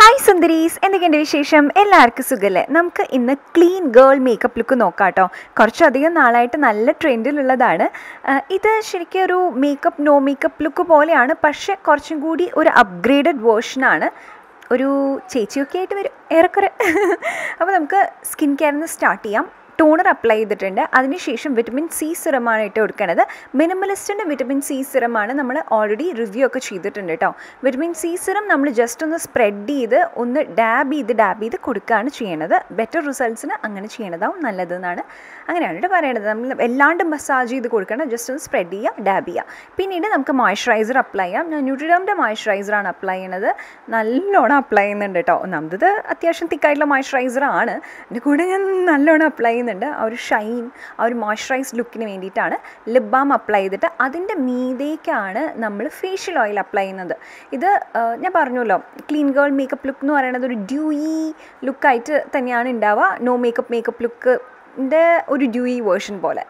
hi സുന്ദരീസ് എന്തൊക്കെയുണ്ട് വിശേഷം എല്ലാവർക്കും സുഖല്ലേ നമുക്ക് ഇന്ന് ക്ലീൻ ഗേൾ മേക്കപ്പ് ലുക്ക് നോക്കാം കേട്ടോ കുറച്ചധികം നാളായിട്ട് നല്ല ട്രെൻഡിലുള്ളതാണ് ആ, ഇത് ശരിക്കും ഒരു മേക്കപ്പ് നോ മേക്കപ്പ് ലുക്ക് പോലെയാണ് പക്ഷേ കുറച്ചും കൂടി ഒരു അപ്ഗ്രേഡഡ് വേർഷനാണ് ഒരു ചേച്ചിയൊക്കെ ആയിട്ട് വരും ഏറെക്കുറെ അപ്പോൾ നമുക്ക് സ്കിൻ കെയറിൽ നിന്ന് സ്റ്റാർട്ട് ചെയ്യാം ടോണർ അപ്ലൈ ചെയ്തിട്ടുണ്ട് അതിനുശേഷം വിറ്റമിൻ സി സിറമാണ് ഇട്ട് കൊടുക്കുന്നത് മിനിമലിസ്റ്റിൻ്റെ വിറ്റമിൻ സി സിറമാണ് നമ്മൾ ഓൾറെഡി റിവ്യൂ ഒക്കെ ചെയ്തിട്ടുണ്ട് കേട്ടോ വിറ്റമിൻ സി സിറം നമ്മൾ ജസ്റ്റ് ഒന്ന് സ്പ്രെഡ് ചെയ്ത് ഒന്ന് ഡാബ് ചെയ്ത് ഡാബ് ചെയ്ത് കൊടുക്കുകയാണ് ചെയ്യണത് ബെറ്റർ റിസൾട്ട്സിന് അങ്ങനെ ചെയ്യണതാവും നല്ലതെന്നാണ് അങ്ങനെയാണ് കേട്ടോ പറയണത് നമ്മൾ വല്ലാണ്ട് മസാജ് ചെയ്ത് കൊടുക്കണം ജസ്റ്റ് ഒന്ന് സ്പ്രെഡ് ചെയ്യുക ഡാബ് ചെയ്യുക പിന്നീട് നമുക്ക് മോയ്സ്ചറൈസർ അപ്ലൈ ചെയ്യാം ഞാൻ ന്യൂട്രിഡമിൻ്റെ മോയ്സ്ചറൈസറാണ് അപ്ലൈ ചെയ്യണത് നല്ലോണം അപ്ലൈ ചെയ്യുന്നുണ്ട് കേട്ടോ ഒന്നാമത് അത്യാവശ്യം തിക്കായിട്ടുള്ള മോയ്സ്ചറൈസർ ആണ് എൻ്റെ കൂടെ ഞാൻ നല്ലോണം അപ്ലൈ ചെയ്യുന്നുണ്ട് ആ ഒരു ഷൈൻ ആ ഒരു മോയ്സ്ചറൈസ് ലുക്കിന് വേണ്ടിയിട്ടാണ് ലിപ് ബാം അപ്ലൈ ചെയ്തിട്ട് അതിൻ്റെ മീതേക്കാണ് നമ്മൾ ഫേഷ്യൽ ഓയിൽ അപ്ലൈ ചെയ്യുന്നത് ഇത് ആ, ഞാൻ പറഞ്ഞല്ലോ ക്ലീൻ ഗേൾ മേക്കപ്പ് ലുക്ക് എന്ന് പറയുന്നത് ഒരു ഡ്യൂയി ലുക്കായിട്ട് തന്നെയാണ് ഉണ്ടാവുക നോ മേക്കപ്പ് മേക്കപ്പ് ലുക്ക് ൻ്റെ ഒരു ഡ്യൂയി വേർഷൻ പോലെ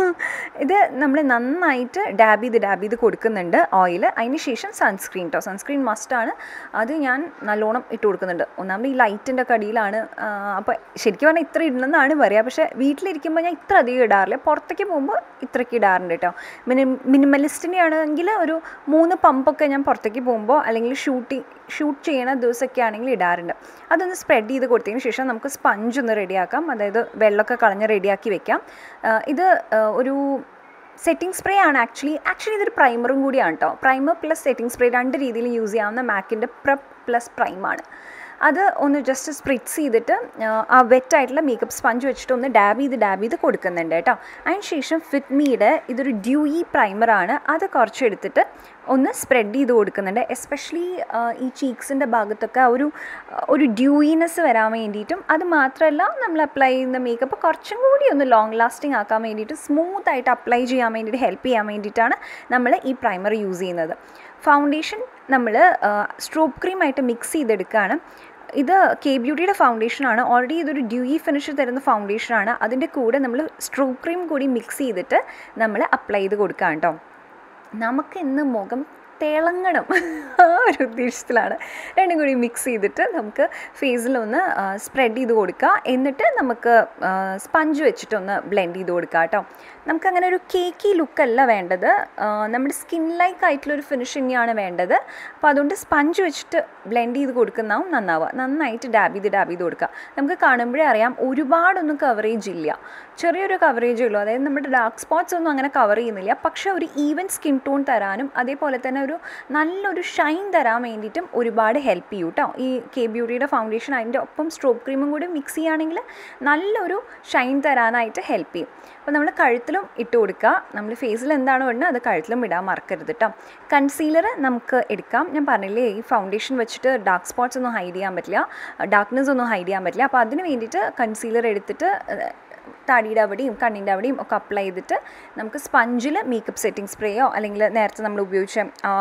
ഇത് നമ്മൾ നന്നായിട്ട് ഡാബ് ചെയ്ത് ഡാബ് ചെയ്ത് കൊടുക്കുന്നുണ്ട് ഓയിൽ അതിന് ശേഷം സൺസ്ക്രീൻ കേട്ടോ സൺസ്ക്രീൻ മസ്റ്റാണ് അത് ഞാൻ നല്ലോണം ഇട്ട് കൊടുക്കുന്നുണ്ട് ഒന്നാമത് ഈ ലൈറ്റിൻ്റെ ഒക്കെ അടിയിലാണ് അപ്പോൾ ശരിക്കും പറഞ്ഞാൽ ഇത്ര ഇടണമെന്നാണ് പറയുക പക്ഷേ വീട്ടിലിരിക്കുമ്പോൾ ഞാൻ ഇത്ര അധികം ഇടാറില്ല പുറത്തേക്ക് പോകുമ്പോൾ ഇത്രയ്ക്ക് ഇടാറുണ്ട് കേട്ടോ മിനി മിനിമലിസ്റ്റിനെ ആണെങ്കിൽ ഒരു മൂന്ന് പമ്പൊക്കെ ഞാൻ പുറത്തേക്ക് പോകുമ്പോൾ അല്ലെങ്കിൽ ഷൂട്ടിങ് ഷൂട്ട് ചെയ്യണ ദിവസമൊക്കെ ആണെങ്കിൽ ഇടാറുണ്ട് അതൊന്ന് സ്പ്രെഡ് ചെയ്ത് കൊടുത്തതിന് ശേഷം നമുക്ക് സ്പഞ്ച് ഒന്ന് റെഡിയാക്കാം അതായത് വെള്ളമൊക്കെ കളഞ്ഞ് റെഡിയാക്കി വെക്കാം ആ, ഇത് ആ, ഒരു സെറ്റിംഗ് സ്പ്രേ ആണ് ആക്ച്വലി ആക്ച്വലി ഇതൊരു പ്രൈമറും കൂടിയാണ് കേട്ടോ പ്രൈമർ പ്ലസ് സെറ്റിംഗ് സ്പ്രേ രണ്ട് രീതിയിൽ യൂസ് ചെയ്യാവുന്ന മാക്കിൻ്റെ പ്രപ്പ് പ്ലസ് പ്രൈമാണ് അത് ഒന്ന് ജസ്റ്റ് സ്പ്രിറ്റ്സ് ചെയ്തിട്ട് ആ, ആ വെറ്റായിട്ടുള്ള മേക്കപ്പ് സ്പഞ്ച് വെച്ചിട്ട് ഒന്ന് ഡാബ് ചെയ്ത് ഡാബ് ചെയ്ത് കൊടുക്കുന്നുണ്ട് കേട്ടോ അതിന് ശേഷം ഫിറ്റ്മിയുടെ ഇതൊരു ഡ്യൂയി പ്രൈമറാണ് അത് കുറച്ച് എടുത്തിട്ട് ഒന്ന് സ്പ്രെഡ് ചെയ്ത് കൊടുക്കുന്നുണ്ട് എസ്പെഷ്യലി ഈ ചീക്സിൻ്റെ ഭാഗത്തൊക്കെ ആ ഒരു ഒരു ഡ്യൂയിനെസ് വരാൻ വേണ്ടിയിട്ടും അത് മാത്രമല്ല നമ്മൾ അപ്ലൈ ചെയ്യുന്ന മേക്കപ്പ് കുറച്ചും കൂടി ഒന്ന് ലോങ് ലാസ്റ്റിംഗ് ആക്കാൻ വേണ്ടിയിട്ട് സ്മൂത്ത് ആയിട്ട് അപ്ലൈ ചെയ്യാൻ വേണ്ടിയിട്ട് ഹെൽപ്പ് ചെയ്യാൻ വേണ്ടിയിട്ടാണ് നമ്മൾ ഈ പ്രൈമർ യൂസ് ചെയ്യുന്നത് ഫൗണ്ടേഷൻ നമ്മൾ സ്ട്രോപ്പ് ക്രീമായിട്ട് മിക്സ് ചെയ്തെടുക്കുകയാണ് ഇത് കെ ബ്യൂട്ടിയുടെ ഫൗണ്ടേഷനാണ് ഓൾറെഡി ഇതൊരു ഡ്യൂയി ഫിനിഷ് തരുന്ന ഫൗണ്ടേഷനാണ് അതിൻ്റെ കൂടെ നമ്മൾ സ്ട്രോപ്പ് ക്രീം കൂടി മിക്സ് ചെയ്തിട്ട് നമ്മൾ അപ്ലൈ ചെയ്ത് കൊടുക്കുകയാണ് കേട്ടോ നമുക്ക് ഇന്ന് മുഖം തിളങ്ങണം ആ ഒരു ഉദ്ദേശത്തിലാണ് രണ്ടും കൂടി മിക്സ് ചെയ്തിട്ട് നമുക്ക് ഫേസിലൊന്ന് സ്പ്രെഡ് ചെയ്ത് കൊടുക്കുക എന്നിട്ട് നമുക്ക് സ്പഞ്ച് വെച്ചിട്ടൊന്ന് ബ്ലെൻഡ് ചെയ്ത് കൊടുക്കുക കേട്ടോ നമുക്കങ്ങനെ ഒരു കേക്കി ലുക്കല്ല വേണ്ടത് ആ, നമ്മുടെ സ്കിൻ ലൈക്ക് ആയിട്ടുള്ളൊരു ഫിനിഷ് തന്നെയാണ് വേണ്ടത് അപ്പോൾ അതുകൊണ്ട് സ്പഞ്ച് വെച്ചിട്ട് ബ്ലെൻഡ് ചെയ്ത് കൊടുക്കുന്നതാവും നന്നാവുക നന്നായിട്ട് ഡാബ് ചെയ്ത് ഡാബ് ചെയ്ത് കൊടുക്കുക നമുക്ക് കാണുമ്പോഴേ അറിയാം ഒരുപാടൊന്നും കവറേജ് ഇല്ല ചെറിയൊരു കവറേജേ ഉള്ളൂ അതായത് നമ്മുടെ ഡാർക്ക് സ്പോട്ട്സ് ഒന്നും അങ്ങനെ കവർ ചെയ്യുന്നില്ല പക്ഷേ ഒരു ഈവൻ സ്കിൻ ടോൺ തരാനും അതേപോലെ തന്നെ ഒരു നല്ലൊരു ഷൈൻ തരാൻ വേണ്ടിയിട്ടും ഒരുപാട് ഹെൽപ്പ് ചെയ്യും കേട്ടോ ഈ കെ ബ്യൂട്ടിയുടെ ഫൗണ്ടേഷൻ അതിൻ്റെ ഒപ്പം സ്ട്രോപ്പ് ക്രീമും കൂടി മിക്സ് ചെയ്യുകയാണെങ്കിൽ നല്ലൊരു ഷൈൻ തരാനായിട്ട് ഹെൽപ്പ് ചെയ്യും അപ്പോൾ നമ്മൾ കഴുത്തിലും ഇട്ട് കൊടുക്കുക നമ്മൾ ഫേസിൽ എന്താണോ ഇടുന്നത് അത് കഴുത്തിലും ഇടാൻ മറക്കരുത് കേട്ടോ കൺസീലർ നമുക്ക് എടുക്കാം ഞാൻ പറഞ്ഞില്ലേ ഈ ഫൗണ്ടേഷൻ വെച്ചിട്ട് ഡാർക്ക് സ്പോട്ട്സ് ഒന്നും ഹൈഡ് ചെയ്യാൻ പറ്റില്ല ഡാർക്ക്നെസ് ഒന്നും ഹൈഡ് ചെയ്യാൻ പറ്റില്ല അപ്പോൾ അതിന് വേണ്ടിയിട്ട് കൺസീലർ എടുത്തിട്ട് ഏഹ്, താടിയുടെ അവിടെയും കണ്ണിൻ്റെ അവിടെയും ഒക്കെ അപ്ലൈ ചെയ്തിട്ട് നമുക്ക് സ്പഞ്ചിൽ മേക്കപ്പ് സെറ്റിംഗ് സ്പ്രേയോ അല്ലെങ്കിൽ നേരത്തെ നമ്മൾ ഉപയോഗിച്ച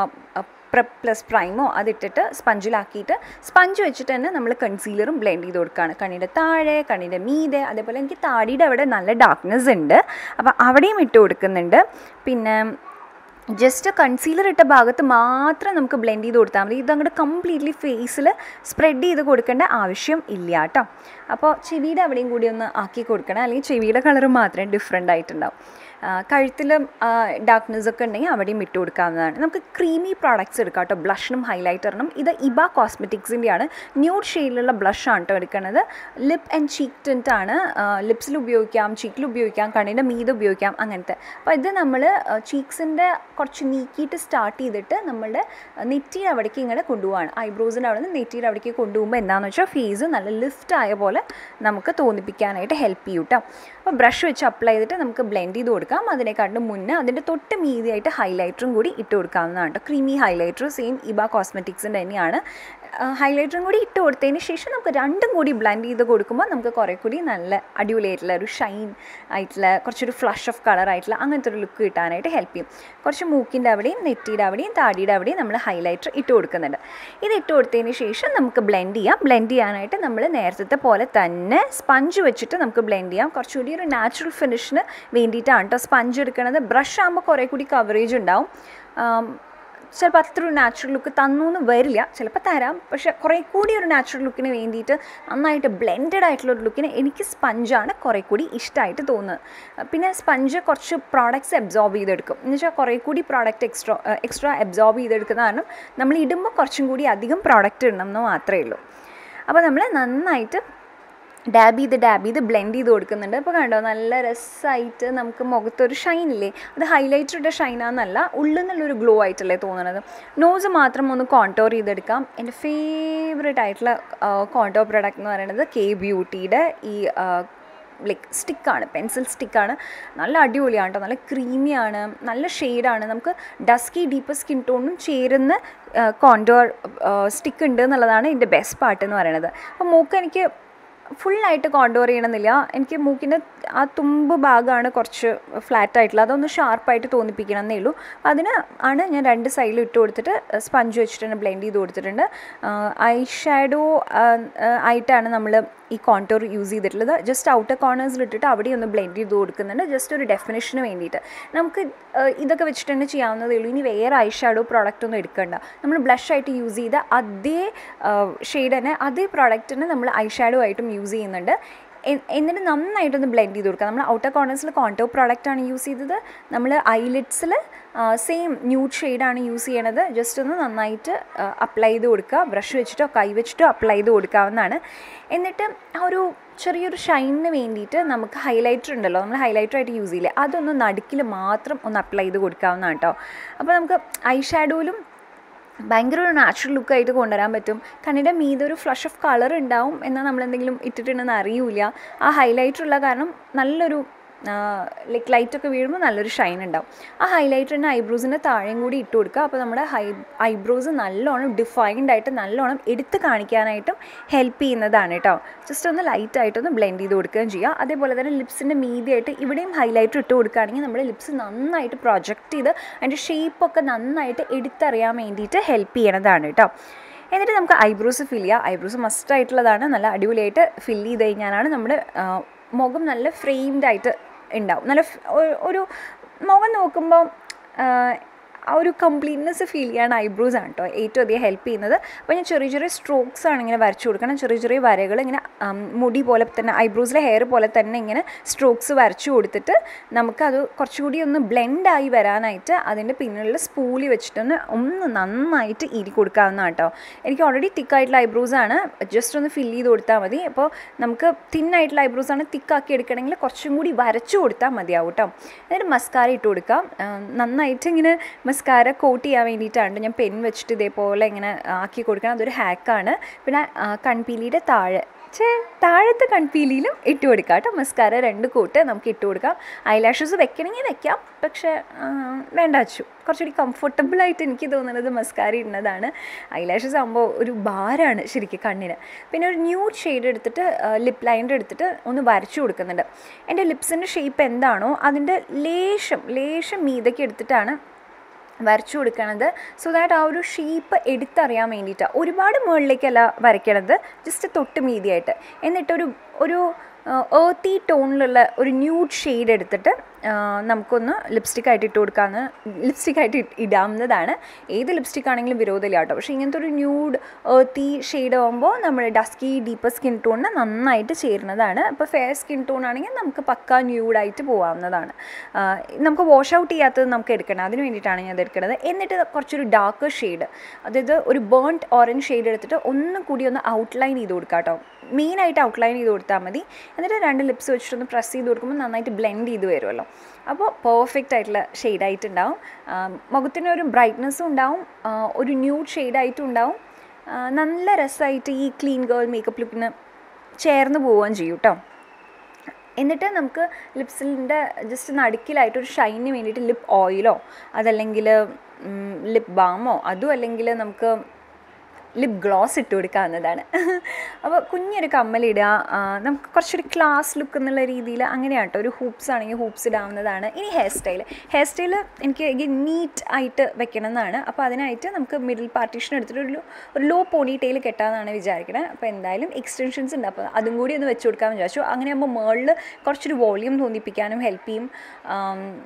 പ്രപ്പ് പ്ലസ് പ്രൈമോ അതിട്ടിട്ട് സ്പഞ്ചിലാക്കിയിട്ട് സ്പഞ്ച് വെച്ചിട്ട് തന്നെ നമ്മൾ കൺസീലറും ബ്ലെൻഡ് ചെയ്ത് കൊടുക്കുകയാണ് കണ്ണിൻ്റെ താഴെ കണ്ണിൻ്റെ മീതെ അതേപോലെ എനിക്ക് താടിയുടെ അവിടെ നല്ല ഡാർക്ക്നെസ് ഉണ്ട് അപ്പോൾ അവിടെയും ഇട്ട് കൊടുക്കുന്നുണ്ട് പിന്നെ ജസ്റ്റ് കൺസീലർ ഇട്ട ഭാഗത്ത് മാത്രം നമുക്ക് ബ്ലെൻഡ് ചെയ്ത് കൊടുത്താൽ മതി ഇതങ്ങോട്ട് കംപ്ലീറ്റ്ലി ഫേസിൽ സ്പ്രെഡ് ചെയ്ത് കൊടുക്കേണ്ട ആവശ്യം ഇല്ല കേട്ടോ അപ്പോൾ ചെവിയുടെ അവിടെയും കൂടി ഒന്ന് ആക്കി കൊടുക്കണം അല്ലെങ്കിൽ ചെവിയുടെ കളർ മാത്രമേ ഡിഫറെൻ്റ് ആയിട്ടുണ്ടാവും ആ, കഴുത്തിലും ഡാർക്ക്നെസ് ഒക്കെ ഉണ്ടെങ്കിൽ അവിടെയും ഇട്ട് കൊടുക്കാവുന്നതാണ് നമുക്ക് ക്രീമി പ്രോഡക്റ്റ്സ് എടുക്കാം കേട്ടോ ബ്ലഷിനും ഹൈലൈറ്ററിനും ഇത് ഇബ കോസ്മെറ്റിക്സിൻ്റെയാണ് ന്യൂഡ് ഷെയ്ഡിലുള്ള ബ്ലഷാണ് കേട്ടോ എടുക്കുന്നത് ലിപ്പ് ആൻഡ് ചീക്ക് ടിൻറ്റ് ആണ് ലിപ്സിൽ ഉപയോഗിക്കാം ചീക്കിൽ ഉപയോഗിക്കാം കണ്ണിൻ്റെ മീത് ഉപയോഗിക്കാം അങ്ങനത്തെ അപ്പോൾ ഇത് നമ്മൾ ചീക്സിൻ്റെ കുറച്ച് നീക്കിയിട്ട് സ്റ്റാർട്ട് ചെയ്തിട്ട് നമ്മളുടെ നെറ്റിയുടെ അവിടേക്ക് ഇങ്ങനെ കൊണ്ടുപോവാണ് ഐബ്രോസിൻ്റെ അവിടെ നിന്ന് നെറ്റിയുടെ അവിടേക്ക് കൊണ്ടുപോകുമ്പോൾ എന്താണെന്ന് വെച്ചാൽ ഫേസ് നല്ല ലിഫ്റ്റ് ആയ പോലെ നമുക്ക് തോന്നിപ്പിക്കാനായിട്ട് ഹെൽപ്പ് ചെയ്യും കേട്ടോ അപ്പോൾ ബ്രഷ് വെച്ച് അപ്ലൈ ചെയ്തിട്ട് നമുക്ക് ബ്ലെൻഡ് ചെയ്ത് കൊടുക്കാം അതിനെക്കാട്ടും മുന്നേ അതിൻ്റെ തൊട്ട് മീതിയായിട്ട് ഹൈലൈറ്ററും കൂടി ഇട്ട് കൊടുക്കാവുന്നതാണ് കേട്ടോ ക്രീമി ഹൈലൈറ്റർ സെയിം ഇബ കോസ്മെറ്റിക്സിൻ്റെ തന്നെയാണ് ഹൈലൈറ്ററും കൂടി ഇട്ട് കൊടുത്തതിന് ശേഷം നമുക്ക് രണ്ടും കൂടി ബ്ലെൻഡ് ചെയ്ത് കൊടുക്കുമ്പോൾ നമുക്ക് കുറേ കൂടി നല്ല അടിപൊളിയായിട്ടുള്ള ഒരു ഷൈൻ ആയിട്ടുള്ള കുറച്ചൊരു ഫ്ലഷ് ഓഫ് കളർ ആയിട്ടുള്ള അങ്ങനത്തെ ഒരു ലുക്ക് കിട്ടാനായിട്ട് ഹെൽപ്പ് ചെയ്യും കുറച്ച് മൂക്കിൻ്റെ അവിടെയും നെറ്റിയുടെ അവിടെയും താടിയുടെ അവിടെയും നമ്മൾ ഹൈലൈറ്റർ ഇട്ട് കൊടുക്കുന്നുണ്ട് ഇത് ഇട്ട് കൊടുത്തതിന് ശേഷം നമുക്ക് ബ്ലെൻഡ് ചെയ്യാം ബ്ലെൻഡ് ചെയ്യാനായിട്ട് നമ്മൾ നേരത്തെ പോലെ തന്നെ സ്പഞ്ച് വെച്ചിട്ട് നമുക്ക് ബ്ലെൻഡ് ചെയ്യാം കുറച്ചുകൂടി ഒരു നാച്ചുറൽ ഫിനിഷിന് വേണ്ടിയിട്ടാണ് കേട്ടോ സ്പഞ്ച് എടുക്കുന്നത് ബ്രഷ് ആകുമ്പോൾ കുറേ കൂടി കവറേജ് ഉണ്ടാവും ആം, ചിലപ്പോൾ അത്ര ഒരു നാച്ചുറൽ ലുക്ക് തന്നു എന്ന് വരില്ല ചിലപ്പോൾ തരാം പക്ഷെ കുറേ കൂടി ഒരു നാച്ചുറൽ ലുക്കിന് വേണ്ടിയിട്ട് നന്നായിട്ട് ബ്ലെൻഡഡ് ആയിട്ടുള്ള ഒരു ലുക്കിന് എനിക്ക് സ്പഞ്ചാണ് കുറേ കൂടി ഇഷ്ടമായിട്ട് തോന്നുന്നത് പിന്നെ സ്പഞ്ച് കുറച്ച് പ്രോഡക്റ്റ്സ് അബ്സോർബ് ചെയ്തെടുക്കും എന്ന് വെച്ചാൽ കുറേ കൂടി പ്രോഡക്റ്റ് എക്സ്ട്രാ എക്സ്ട്രാ അബ്സോർബ് ചെയ്തെടുക്കുന്ന കാരണം നമ്മൾ ഇടുമ്പോൾ കുറച്ചും കൂടി അധികം പ്രോഡക്റ്റ് ഇടണം എന്ന് മാത്രമേ ഉള്ളൂ അപ്പോൾ നമ്മൾ നന്നായിട്ട് ഡാബ് ചെയ്ത് ഡാബ് ചെയ്ത് ബ്ലെൻഡ് ചെയ്ത് കൊടുക്കുന്നുണ്ട് അപ്പോൾ കണ്ടോ നല്ല രസമായിട്ട് നമുക്ക് മുഖത്തൊരു ഷൈൻ ഇല്ലേ അത് ഹൈലൈറ്ററുടെ ഷൈനാന്നല്ല ഉള്ളിൽ നിന്നുള്ളൊരു ഗ്ലോ ആയിട്ടല്ലേ തോന്നുന്നത് നോസ് മാത്രം ഒന്ന് കോൺടോർ ചെയ്തെടുക്കാം എൻ്റെ ഫേവറേറ്റ് ആയിട്ടുള്ള കോൺടോർ പ്രൊഡക്റ്റ് എന്ന് പറയുന്നത് കെ ബ്യൂട്ടിയുടെ ഈ ലൈക്ക് സ്റ്റിക്കാണ് പെൻസിൽ സ്റ്റിക്കാണ് നല്ല അടിപൊളിയാണ് കേട്ടോ നല്ല ക്രീമിയാണ് നല്ല ഷെയ്ഡാണ് നമുക്ക് ഡസ്കി ഡീപ്പ് സ്കിൻ ടോണും ചേരുന്ന കോണ്ടോർ സ്റ്റിക്ക് ഉണ്ട് എന്നുള്ളതാണ് ഇതിൻ്റെ ബെസ്റ്റ് പാർട്ട് എന്ന് പറയുന്നത് അപ്പോൾ മൂക്ക് എനിക്ക് ഫുള്ളായിട്ട് കോണ്ടോർ ചെയ്യണമെന്നില്ല എനിക്ക് മൂക്കിൻ്റെ ആ തുമ്പ് ഭാഗമാണ് കുറച്ച് ഫ്ലാറ്റ് ആയിട്ടുള്ളത് അതൊന്ന് ഷാർപ്പായിട്ട് തോന്നിപ്പിക്കണം എന്നേ ഉള്ളൂ അതിന് ആണ് ഞാൻ രണ്ട് സൈഡിലും ഇട്ട് കൊടുത്തിട്ട് സ്പഞ്ച് വെച്ചിട്ട് തന്നെ ബ്ലെൻഡ് ചെയ്ത് കൊടുത്തിട്ടുണ്ട് ഐ ഷാഡോ ആയിട്ടാണ് നമ്മൾ ഈ കോണ്ടോർ യൂസ് ചെയ്തിട്ടുള്ളത് ജസ്റ്റ് ഔട്ടർ കോർണേഴ്സിൽ ഇട്ടിട്ട് അവിടെ ഒന്ന് ബ്ലെൻഡ് ചെയ്ത് കൊടുക്കുന്നുണ്ട് ജസ്റ്റ് ഒരു ഡെഫിനേഷന് വേണ്ടിയിട്ട് നമുക്ക് ഇതൊക്കെ വെച്ചിട്ട് തന്നെ ചെയ്യാവുന്നതേ ഉള്ളൂ ഇനി വേറെ ഐ ഷാഡോ പ്രോഡക്റ്റ് ഒന്നും എടുക്കണ്ട നമ്മൾ ബ്ലഷ് ആയിട്ട് യൂസ് ചെയ്ത അതേ ഷെയ്ഡ് തന്നെ അതേ പ്രോഡക്റ്റിന് നമ്മൾ ഐ ഷാഡോ ആയിട്ടും യൂസ് ചെയ്യുന്നുണ്ട് എന്നിട്ട് നന്നായിട്ടൊന്ന് ബ്ലെൻഡ് ചെയ്ത് കൊടുക്കുക നമ്മൾ ഔട്ടർ കോർണേഴ്സിൽ കോണ്ടോ പ്രോഡക്റ്റ് ആണ് യൂസ് ചെയ്തത് നമ്മൾ ഐലിറ്റ്സിൽ സെയിം ന്യൂഡ് ഷെയ്ഡാണ് യൂസ് ചെയ്യണത് ജസ്റ്റ് ഒന്ന് നന്നായിട്ട് അപ്ലൈ ചെയ്ത് കൊടുക്കുക ബ്രഷ് വെച്ചിട്ടോ കൈ വെച്ചിട്ടോ അപ്ലൈ ചെയ്ത് കൊടുക്കാവുന്നതാണ് എന്നിട്ട് ആ ഒരു ചെറിയൊരു ഷൈനിന് വേണ്ടിയിട്ട് നമുക്ക് ഹൈലൈറ്റർ ഉണ്ടല്ലോ നമ്മൾ ഹൈലൈറ്റർ ആയിട്ട് യൂസ് ചെയ്യില്ലേ അതൊന്ന് നടുക്കിൽ മാത്രം ഒന്ന് അപ്ലൈ ചെയ്ത് കൊടുക്കാവുന്നതാണ് കേട്ടോ അപ്പോൾ നമുക്ക് ഐ ഷാഡോയിലും ഭയങ്കര ഒരു നാച്ചുറൽ ലുക്കായിട്ട് കൊണ്ടുവരാൻ പറ്റും കണ്ണിൻ്റെ മീതെ ഒരു ഫ്ലഷ് ഓഫ് കളർ ഉണ്ടാവും എന്നാൽ നമ്മൾ എന്തെങ്കിലും ഇട്ടിട്ടുണ്ടെന്ന് അറിയില്ല ആ ഹൈലൈറ്റർ ഉള്ള കാരണം നല്ലൊരു ലൈക്ക് ലൈറ്റൊക്കെ വീഴുമ്പോൾ നല്ലൊരു ഷൈൻ ഉണ്ടാവും ആ ഹൈലൈറ്ററിന് ഐബ്രോസിൻ്റെ താഴെയും കൂടി ഇട്ട് കൊടുക്കുക അപ്പോൾ നമ്മുടെ ഹൈ ഐബ്രോസ് നല്ലോണം ഡിഫൈൻഡ് ആയിട്ട് നല്ലോണം എടുത്ത് കാണിക്കാനായിട്ടും ഹെൽപ്പ് ചെയ്യുന്നതാണ് കേട്ടോ ജസ്റ്റ് ഒന്ന് ലൈറ്റായിട്ടൊന്ന് ബ്ലെൻഡ് ചെയ്ത് കൊടുക്കുകയും ചെയ്യുക അതേപോലെ തന്നെ ലിപ്സിൻ്റെ മീതിയായിട്ട് ഇവിടെയും ഹൈലൈറ്റർ ഇട്ട് കൊടുക്കുകയാണെങ്കിൽ നമ്മുടെ ലിപ്സ് നന്നായിട്ട് പ്രൊജക്റ്റ് ചെയ്ത് അതിൻ്റെ ഷേപ്പൊക്കെ നന്നായിട്ട് എടുത്തറിയാൻ വേണ്ടിയിട്ട് ഹെൽപ്പ് ചെയ്യണതാണ് കേട്ടോ എന്നിട്ട് നമുക്ക് ഐബ്രോസ് ഫിൽ ചെയ്യുക ഐബ്രോസ് മസ്റ്റ് ആയിട്ടുള്ളതാണ് നല്ല അടിപൊളിയായിട്ട് ഫിൽ ചെയ്ത് കഴിഞ്ഞാലാണ് നമ്മുടെ മുഖം നല്ല ഫ്രെയിംഡ് ആയിട്ട് ഉണ്ടാവും നല്ല ഒരു മുഖം നോക്കുമ്പോൾ ആ ഒരു കംപ്ലീറ്റ്നെസ് ഫീൽ ചെയ്യാൻ ഐബ്രോസ് ആണ് കേട്ടോ ഏറ്റവും അധികം ഹെൽപ്പ് ചെയ്യുന്നത് അപ്പോൾ ഞാൻ ചെറിയ ചെറിയ സ്ട്രോക്സ് ആണ് ഇങ്ങനെ വരച്ചു കൊടുക്കണം ചെറിയ ചെറിയ വരകൾ ഇങ്ങനെ മുടി പോലെ തന്നെ ഐബ്രോസിലെ ഹെയർ പോലെ തന്നെ ഇങ്ങനെ സ്ട്രോക്സ് വരച്ചു കൊടുത്തിട്ട് നമുക്കത് കുറച്ചുകൂടി ഒന്ന് ബ്ലെൻഡായി വരാനായിട്ട് അതിൻ്റെ പിന്നിലുള്ള സ്പൂലി വെച്ചിട്ടൊന്ന് ഒന്ന് നന്നായിട്ട് ഇരി കൊടുക്കാവുന്ന കേട്ടോ എനിക്ക് ഓൾറെഡി തിക്കായിട്ടുള്ള ഐബ്രോസ് ആണ് ജസ്റ്റ് ഒന്ന് ഫിൽ ചെയ്ത് കൊടുത്താൽ മതി അപ്പോൾ നമുക്ക് തിന്നായിട്ടുള്ള ഐബ്രോസ് ആണ് തിക്കാക്കി എടുക്കണമെങ്കിൽ കുറച്ചും കൂടി വരച്ചു കൊടുത്താൽ മതിയാവും കേട്ടോ എന്നിട്ട് മസ്കാര ഇട്ട് കൊടുക്കാം നന്നായിട്ട് ഇങ്ങനെ മസ്കാര കോട്ട് ചെയ്യാൻ വേണ്ടിയിട്ടാണ് ഞാൻ പെൻ വെച്ചിട്ട് ഇതേപോലെ ഇങ്ങനെ ആക്കി കൊടുക്കണം അതൊരു ഹാക്കാണ് പിന്നെ കൺപീലിയുടെ താഴെ ചേ താഴത്തെ കൺപീലിയിലും ഇട്ട് കൊടുക്കാം കേട്ടോ മസ്കാര രണ്ട് കൂട്ട് നമുക്ക് ഇട്ട് കൊടുക്കാം ഐലാഷസ് വെക്കണമെങ്കിൽ വെക്കാം പക്ഷേ വേണ്ട അച്ചു കുറച്ചുകൂടി കംഫർട്ടബിൾ ആയിട്ട് എനിക്ക് തോന്നുന്നത് മസ്കാര ഇടുന്നതാണ് ഐലാഷസ് ആകുമ്പോൾ ഒരു ഭാരമാണ് ശരിക്കും കണ്ണിന് പിന്നെ ഒരു ന്യൂഡ് ഷെയ്ഡ് എടുത്തിട്ട് ലിപ്പ് ലൈനർ എടുത്തിട്ട് ഒന്ന് വരച്ചു കൊടുക്കുന്നുണ്ട് എൻ്റെ ലിപ്സിൻ്റെ ഷേപ്പ് എന്താണോ അതിൻ്റെ ലേശം ലേശം മീതയ്ക്ക് എടുത്തിട്ടാണ് വരച്ചു കൊടുക്കണത് സോ ദാറ്റ് ആ ഒരു ഷേപ്പ് എടുത്തറിയാൻ വേണ്ടിയിട്ടാണ് ഒരുപാട് മുകളിലേക്കല്ല വരയ്ക്കണത് ജസ്റ്റ് തൊട്ട് മീതിയായിട്ട് എന്നിട്ടൊരു ഒരു ഏർത്തി ടോണിലുള്ള ഒരു ന്യൂഡ് ഷെയ്ഡ് എടുത്തിട്ട് നമുക്കൊന്ന് ലിപ്സ്റ്റിക് ആയിട്ട് ഇട്ട് കൊടുക്കാമെന്ന് ലിപ്സ്റ്റിക് ആയിട്ട് ഇടാവുന്നതാണ് ഏത് ലിപ്സ്റ്റിക് ആണെങ്കിലും വിരോധമില്ല കേട്ടോ പക്ഷേ ഇങ്ങനത്തെ ഒരു ന്യൂഡ് ഏർത്തി ഷെയ്ഡ് ആകുമ്പോൾ നമ്മൾ ഡസ്കി ഡീപ്പർ സ്കിൻ ടോണിന് നന്നായിട്ട് ചേരുന്നതാണ് അപ്പോൾ ഫെയർ സ്കിൻ ടോൺ ആണെങ്കിൽ നമുക്ക് പക്ക ന്യൂഡായിട്ട് പോകാവുന്നതാണ് നമുക്ക് വാഷ് ഔട്ട് ചെയ്യാത്തത് നമുക്ക് എടുക്കണം അതിന് വേണ്ടിയിട്ടാണ് ഞാൻ അത് എടുക്കുന്നത് എന്നിട്ട് കുറച്ചൊരു ഡാർക്ക് ഷെയ്ഡ് അതായത് ഒരു ബേൺഡ് ഓറഞ്ച് ഷെയ്ഡ് എടുത്തിട്ട് ഒന്നും കൂടി ഒന്ന് ഔട്ട്ലൈൻ ചെയ്ത് കൊടുക്കാം കേട്ടോ മെയിനായിട്ട് ഔട്ട്ലൈൻ ചെയ്ത് കൊടുത്താൽ മതി എന്നിട്ട് രണ്ട് ലിപ്സ് വെച്ചിട്ടൊന്ന് പ്രസ് ചെയ്ത് കൊടുക്കുമ്പോൾ നന്നായിട്ട് ബ്ലെൻഡ് ചെയ്ത് വരുമല്ലോ അപ്പോൾ പെർഫെക്റ്റ് ആയിട്ടുള്ള ഷെയ്ഡായിട്ടുണ്ടാവും മുഖത്തിന് ഒരു ബ്രൈറ്റ്നസ്സും ഉണ്ടാവും ഒരു ന്യൂഡ് ഷെയ്ഡായിട്ടും ഉണ്ടാവും നല്ല രസമായിട്ട് ഈ ക്ലീൻ ഗേൾ മേക്കപ്പ് ലുക്കിന് ചേർന്ന് പോവുകയും ചെയ്യും കേട്ടോ എന്നിട്ട് നമുക്ക് ലിപ്സിൻ്റെ ജസ്റ്റ് നടുക്കിലായിട്ട് ഒരു ഷൈനിന് വേണ്ടിയിട്ട് ലിപ്പ് ഓയിലോ അതല്ലെങ്കിൽ ലിപ്പ് ബാമോ അതും അല്ലെങ്കിൽ നമുക്ക് ലിപ് ഗ്ലോസ് ഇട്ട് കൊടുക്കാവുന്നതാണ് അപ്പോൾ കുഞ്ഞൊരു കമ്മലിടുക നമുക്ക് കുറച്ചൊരു ക്ലാസ് ലുക്ക് എന്നുള്ള രീതിയിൽ അങ്ങനെയാണ് കേട്ടോ ഒരു ഹൂപ്സ് ആണെങ്കിൽ ഹൂപ്സ് ഇടാവുന്നതാണ് ഇനി ഹെയർ സ്റ്റൈൽ ഹെയർ സ്റ്റൈൽ എനിക്ക് നീറ്റ് ആയിട്ട് വെക്കണം എന്നാണ് അപ്പോൾ അതിനായിട്ട് നമുക്ക് മിഡിൽ പാർട്ടീഷൻ എടുത്തിട്ട് ഒരു ഒരു ലോ പോണി ടെയിൽ കെട്ടാമെന്നാണ് വിചാരിക്കുന്നത് അപ്പോൾ എന്തായാലും എക്സ്റ്റൻഷൻസ് ഉണ്ട് അപ്പോൾ അതും കൂടി ഒന്ന് വെച്ച് കൊടുക്കാമെന്ന് വിചാരിച്ചു അങ്ങനെ ആകുമ്പോൾ മേളിൽ കുറച്ചൊരു വോളിയം തോന്നിപ്പിക്കാനും ഹെൽപ്പ് ചെയ്യും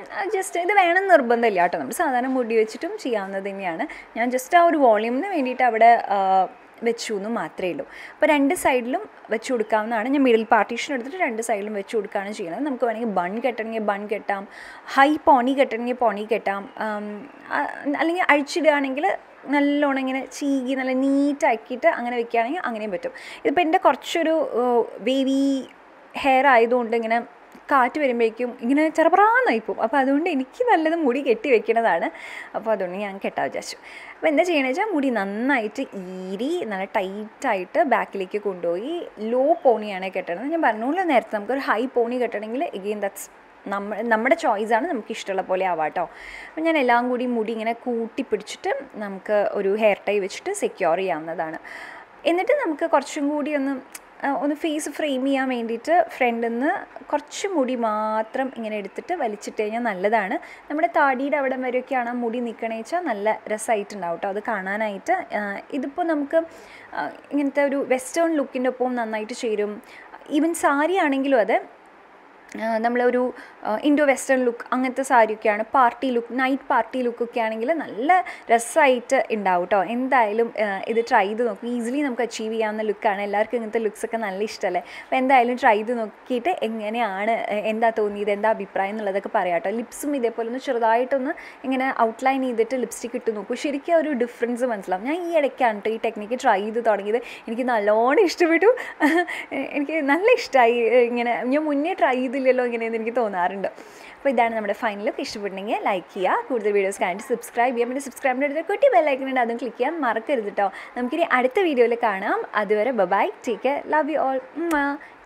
ജസ്റ്റ് ഇത് വേണം നിർബന്ധമില്ല കേട്ടോ നമ്മൾ സാധാരണ മുടി വെച്ചിട്ടും ചെയ്യാവുന്നത് തന്നെയാണ് ഞാൻ ജസ്റ്റ് ആ ഒരു വോളിയൂമിന് വേണ്ടിയിട്ട് അവിടെ ആ, വെച്ചു എന്ന് മാത്രമേ ഉള്ളൂ അപ്പോൾ രണ്ട് സൈഡിലും വെച്ച് കൊടുക്കാവുന്നതാണ് ഞാൻ മിഡിൽ പാർട്ടീഷൻ എടുത്തിട്ട് രണ്ട് സൈഡിലും വെച്ച് കൊടുക്കുകയാണ് ചെയ്യുന്നത് നമുക്ക് വേണമെങ്കിൽ ബൺ കെട്ടണമെങ്കിൽ ബൺ കെട്ടാം ഹൈ പോണി കെട്ടണമെങ്കിൽ പോണി കെട്ടാം ആം, ആ, അല്ലെങ്കിൽ അഴിച്ചിടുകയാണെങ്കിൽ നല്ലോണം ഇങ്ങനെ ചീകി നല്ല നീറ്റാക്കിയിട്ട് അങ്ങനെ വെക്കുകയാണെങ്കിൽ അങ്ങനെയും പറ്റും ഇതിപ്പോൾ എൻ്റെ കുറച്ചൊരു വേവി ഹെയർ ആയതുകൊണ്ട് ഇങ്ങനെ കാറ്റ് വരുമ്പോഴേക്കും ഇങ്ങനെ ചെറുപ്രാന്നായി പോകും അപ്പോൾ അതുകൊണ്ട് എനിക്ക് നല്ലത് മുടി കെട്ടി വെക്കുന്നതാണ് അപ്പോൾ അതുകൊണ്ട് ഞാൻ കെട്ടാൻ വിചാരിച്ചു അപ്പോൾ എന്താ ചെയ്യണമെന്ന് വെച്ചാൽ മുടി നന്നായിട്ട് ഈരി നല്ല ടൈറ്റായിട്ട് ബാക്കിലേക്ക് കൊണ്ടുപോയി ലോ പോണിയാണ് കെട്ടണത് ഞാൻ പറഞ്ഞോളൂ നേരത്തെ നമുക്കൊരു ഹൈ പോണി കെട്ടണമെങ്കിൽ എഗെയിൻ ദാറ്റ്സ് നമ്മ നമ്മുടെ ചോയ്സാണ് നമുക്ക് ഇഷ്ടമുള്ള പോലെ ആവാട്ടോ അപ്പം ഞാൻ എല്ലാം കൂടി മുടി ഇങ്ങനെ കൂട്ടി പിടിച്ചിട്ട് നമുക്ക് ഒരു ഹെയർ ടൈ വെച്ചിട്ട് സെക്യൂർ ചെയ്യാവുന്നതാണ് എന്നിട്ട് നമുക്ക് കുറച്ചും കൂടി ഒന്ന് ആ, ഒന്ന് ഫേസ് ഫ്രെയിം ചെയ്യാൻ വേണ്ടിയിട്ട് ഫ്രണ്ടിൽ നിന്ന് കുറച്ച് മുടി മാത്രം ഇങ്ങനെ എടുത്തിട്ട് വലിച്ചിട്ട് കഴിഞ്ഞാൽ നല്ലതാണ് നമ്മുടെ താടിയുടെ അവിടെ വരെയൊക്കെയാണ് ആ മുടി നിൽക്കണേ വെച്ചാൽ നല്ല രസമായിട്ടുണ്ടാവും കേട്ടോ അത് കാണാനായിട്ട് ആ, ഇതിപ്പോൾ നമുക്ക് ആ, ഇങ്ങനത്തെ ഒരു വെസ്റ്റേൺ ലുക്കിൻ്റെ ഒപ്പം നന്നായിട്ട് ചേരും ഈവൻ സാരി ആണെങ്കിലും അതെ ആ, നമ്മളൊരു ഇൻഡോ വെസ്റ്റേൺ ലുക്ക് അങ്ങനത്തെ സാരിയൊക്കെയാണ് പാർട്ടി ലുക്ക് നൈറ്റ് പാർട്ടി ലുക്കൊക്കെ ആണെങ്കിൽ നല്ല രസമായിട്ട് ഉണ്ടാവും കേട്ടോ എന്തായാലും ആ, ഇത് ട്രൈ ചെയ്ത് നോക്കും ഈസിലി നമുക്ക് അച്ചീവ് ചെയ്യാവുന്ന ലുക്കാണ് എല്ലാവർക്കും ഇങ്ങനത്തെ ലുക്സൊക്കെ നല്ല ഇഷ്ടമല്ലേ അപ്പോൾ എന്തായാലും ട്രൈ ചെയ്ത് നോക്കിയിട്ട് എങ്ങനെയാണ് എ- എന്താ തോന്നിയത് എന്താ അഭിപ്രായം എന്നുള്ളതൊക്കെ പറയാം കേട്ടോ ലിപ്സും ഇതേപോലെ ഒന്ന് ചെറുതായിട്ടൊന്ന് ഇങ്ങനെ ഔട്ട്ലൈൻ ചെയ്തിട്ട് ലിപ്സ്റ്റിക് ഇട്ട് നോക്കൂ ശരിക്കും ആ ഒരു ഡിഫറൻസ് മനസ്സിലാവും ഞാൻ ഈ ഇടയ്ക്കാണ് കേട്ടോ ഈ ടെക്നിക്ക് ട്രൈ ചെയ്ത് തുടങ്ങിയത് എനിക്ക് നല്ലോണം ഇഷ്ടപ്പെട്ടു എനിക്ക് നല്ല ഇഷ്ടമായി ഇങ്ങനെ ഞാൻ മുന്നേ ട്രൈ ചെയ്തില്ലല്ലോ ഇങ്ങനെയെന്ന് എനിക്ക് തോന്നാറുണ്ട് അപ്പോൾ ഇതാണ് നമ്മുടെ ഫൈനൽ ലുക്ക് ഇഷ്ടപ്പെട്ടെങ്കിൽ ലൈക്ക് ചെയ്യുക കൂടുതൽ വീഡിയോസ് കണ്ടിട്ട് സബ്സ്ക്രൈബ് ചെയ്യാം പിന്നെ സബ്സ്ക്രൈബിൻ്റെ അടുത്ത് കുട്ടി ബെല്ലൈക്കൺ ഉണ്ട് അതും ക്ലിക്ക് ചെയ്യാൻ മറക്കരുത് കേട്ടോ നമുക്കിനി അടുത്ത വീഡിയോയിൽ കാണാം അതുവരെ bye take care love you all